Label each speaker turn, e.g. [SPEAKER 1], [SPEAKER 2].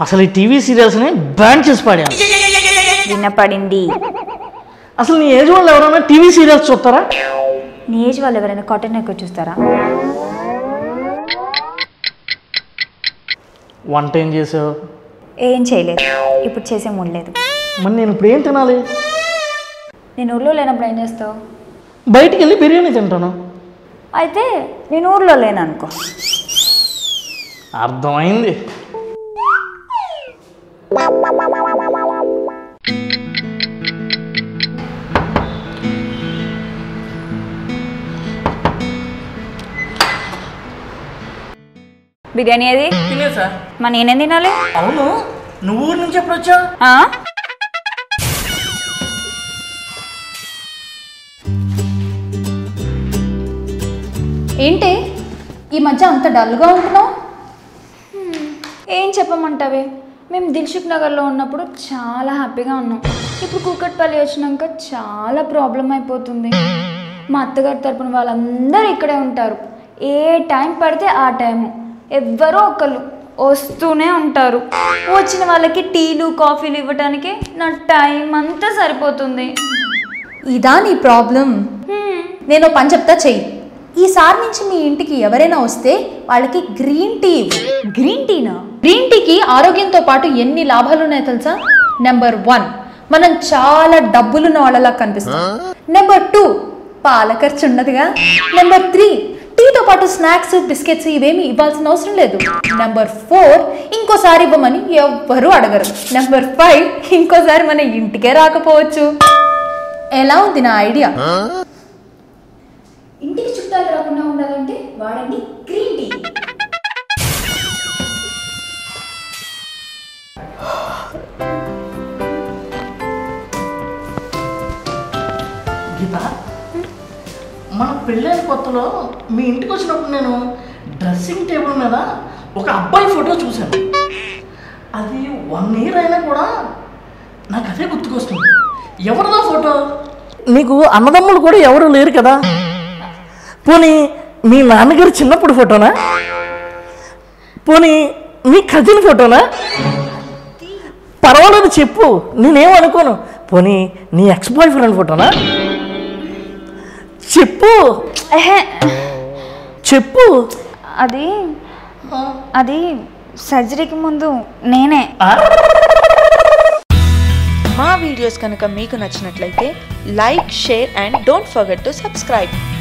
[SPEAKER 1] అసలు ఈ TV సీరియల్స్ని ban చేసి పాడాను
[SPEAKER 2] వినపడింది
[SPEAKER 1] అసలు నీ ఏజ్ వాళ్ళు ఎవరైనా టీవీ సీరియల్స్ చూస్తారా
[SPEAKER 2] నీ ఏజ్ వాళ్ళు ఎవరైనా కాటన్ ఎక్కువ చూస్తారా
[SPEAKER 1] వంట ఏం చేసావు
[SPEAKER 2] ఏం చేయలేదు ఇప్పుడు చేసే మూడు లేదు
[SPEAKER 1] మరి నేను ఇప్పుడు ఏం తినాలి
[SPEAKER 2] నేను ఊర్లో లేనప్పుడు ఏం చేస్తావు
[SPEAKER 1] బయటికి వెళ్ళి బిర్యానీ తింటాను
[SPEAKER 2] అయితే నేను ఊర్లో లేను అనుకో
[SPEAKER 1] అర్థమైంది
[SPEAKER 2] బిర్యానీ ఏది
[SPEAKER 1] తినేసా
[SPEAKER 2] మా నేనేం తినాలి
[SPEAKER 1] అవును నువ్వు ఊరి నుంచి ఎప్పుడు వచ్చావు
[SPEAKER 2] ఆ?
[SPEAKER 3] ఏంటి ఈ మధ్య అంత డల్గా ఉంటున్నావు
[SPEAKER 2] ఏం చెప్పమంటావే మేము దిల్సుఖ్ నగర్లో ఉన్నప్పుడు చాలా హ్యాపీగా ఉన్నాం ఇప్పుడు కూకట్పల్లి వచ్చినాక చాలా ప్రాబ్లం అయిపోతుంది మా అత్తగారి తరపున వాళ్ళందరూ ఇక్కడే ఉంటారు ఏ టైం పడితే ఆ టైము ఎవ్వరో ఒకళ్ళు వస్తూనే ఉంటారు వచ్చిన వాళ్ళకి టీలు కాఫీలు ఇవ్వటానికి నా టైం అంతా సరిపోతుంది
[SPEAKER 3] ఇదా నీ ప్రాబ్లం నేను ఓ పని చెప్తా చెయ్యి ఈసారి నుంచి మీ ఇంటికి ఎవరైనా వస్తే వాళ్ళకి గ్రీన్ టీ ఇవ్వు
[SPEAKER 2] గ్రీన్ టీనా
[SPEAKER 3] గ్రీన్ టీకి ఆరోగ్యంతో పాటు ఎన్ని లాభాలు ఉన్నాయో తెలుసా నెంబర్ వన్ మనం చాలా డబ్బులున్న వాళ్ళలా కనిపిస్తాం నెంబర్ టూ పాల ఖర్చు ఉండదుగా నెంబర్ త్రీ టీతో పాటు స్నాక్స్ బిస్కెట్స్ ఇవేమి ఇవ్వాల్సిన అవసరం లేదు నెంబర్ ఫోర్ ఇంకోసారి ఇవ్వమని ఎవ్వరూ అడగరు నెంబర్ ఫైవ్ ఇంకోసారి మన ఇంటికే రాకపోవచ్చు ఎలా ఉంది నా ఐడియా
[SPEAKER 2] ఇంటికి చుట్టాలు రాకుండా ఉండాలంటే వాడండి గ్రీన్ టీ
[SPEAKER 1] గీత మన పెళ్ళైన కొత్తలో మీ ఇంటికి వచ్చినప్పుడు నేను డ్రెస్సింగ్ టేబుల్ మీద ఒక అబ్బాయి ఫోటో చూశాను అది వన్ ఇయర్ అయినా కూడా నాకు అదే గుర్తుకొస్తుంది ఎవరిదో ఫోటో నీకు అన్నదమ్ములు కూడా ఎవరు లేరు కదా పోనీ మీ నాన్నగారు చిన్నప్పుడు ఫోటోనా పోనీ మీ కజిన్ ఫోటోనా పర్వాలేదు చెప్పు నేనేం అనుకోను పోనీ నీ ఎక్స్ బాయ్ ఫ్రెండ్ ఫోటోనా చెప్పు
[SPEAKER 2] ఎహే
[SPEAKER 1] చెప్పు
[SPEAKER 2] అది అది సర్జరీకి ముందు నేనే
[SPEAKER 1] ఆ?
[SPEAKER 4] మా వీడియోస్ కనుక మీకు నచ్చినట్లయితే like share and don't forget to subscribe